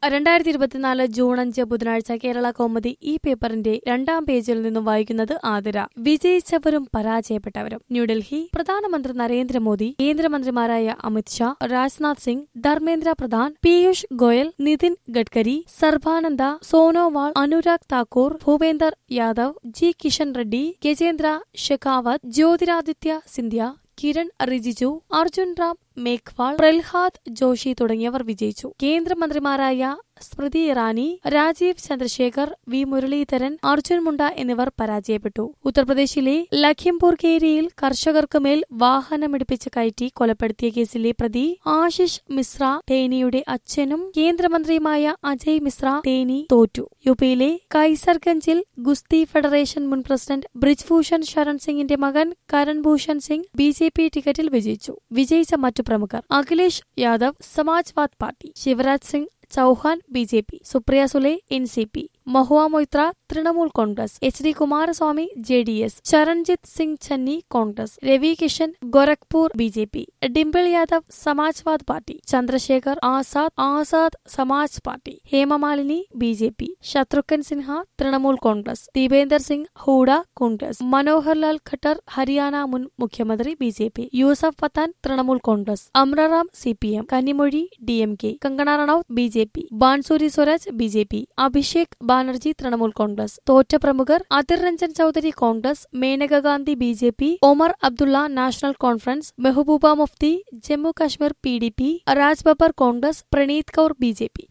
രണ്ടായിരത്തി ഇരുപത്തിനാല് ജൂൺ അഞ്ച് ബുധനാഴ്ച കേരള കൗമുദി ഈ പേപ്പറിന്റെ രണ്ടാം പേജിൽ നിന്നും വായിക്കുന്നത് ആതിര വിജയിച്ചവരും പരാജയപ്പെട്ടവരും ന്യൂഡൽഹി പ്രധാനമന്ത്രി നരേന്ദ്രമോദി കേന്ദ്രമന്ത്രിമാരായ അമിത്ഷാ രാജ്നാഥ് സിംഗ് ധർമ്മേന്ദ്ര പ്രധാൻ പീയൂഷ് ഗോയൽ നിതിൻ ഗഡ്കരി സർബാനന്ദ സോനോവാൾ അനുരാഗ് താക്കൂർ ഭൂപേന്ദർ യാദവ് ജി കിഷൻ റെഡ്ഡി ഗജേന്ദ്ര ഷെഖാവത്ത് ജ്യോതിരാദിത്യ സിന്ധ്യ കിരൺ റിജിജു അർജുൻ റാം മേഘ്വാൾ പ്രഹ്ലാദ് ജോഷി തുടങ്ങിയവർ വിജയിച്ചു കേന്ദ്രമന്ത്രിമാരായ സ്മൃതി ഇറാനി രാജീവ് ചന്ദ്രശേഖർ വി മുരളീധരൻ അർജുൻ മുണ്ട എന്നിവർ പരാജയപ്പെട്ടു ഉത്തർപ്രദേശിലെ ലഖിംപൂർ കേരിയിൽ കർഷകർക്ക് മേൽ വാഹനമിടിപ്പിച്ച് കയറ്റി കൊലപ്പെടുത്തിയ കേസിലെ പ്രതി ആശിഷ് മിശ്ര തേനിയുടെ അച്ഛനും കേന്ദ്രമന്ത്രിയുമായ അജയ് മിശ്ര തേനി തോറ്റു യുപിയിലെ കൈസർഗഞ്ചിൽ ഗുസ്തി ഫെഡറേഷൻ മുൻ പ്രസിഡന്റ് ബ്രിജ്ഭൂഷൺ ശരൺ സിംഗിന്റെ മകൻ Karan Bhushan Singh B J P ടിക്കറ്റിൽ വിജയിച്ചു വിജയിച്ച മറ്റു പ്രമുഖർ Akhilesh Yadav Samajwad party Shivraj Singh Chouhan B J P Supriya Sule N C P Mahua Moitra Trinamool Congress H D Kumaraswamy J D S Charanjit Singh Channi Congress Ravi Kishan Gorakhpur B J P Dimple Yadav Samajwad party Chandrashekhar Azad Azad Samaj party Hema Malini B J P Shatrughan Sinha Trinamool Congress Deepender Singh Hooda Congress Manohar Lal Khattar Haryana മുൻ മുഖ്യമന്ത്രി B J P Yusuf Pathan Trinamool Congress Amra Ram C P M Kanimozhi D M K Kangana Ranaut B J P Bansuri Swaraj B J P Abhishek Banerjee Trinamool Congress തോറ്റ പ്രമുഖർ Adhir Ranjan Chowdhury Congress Maneka Gandhi B J P Omar Abdullah national conference Mehbooba Mufti Jammu Kashmir P D P Raj Babbar Congress Preneet Kaur B J P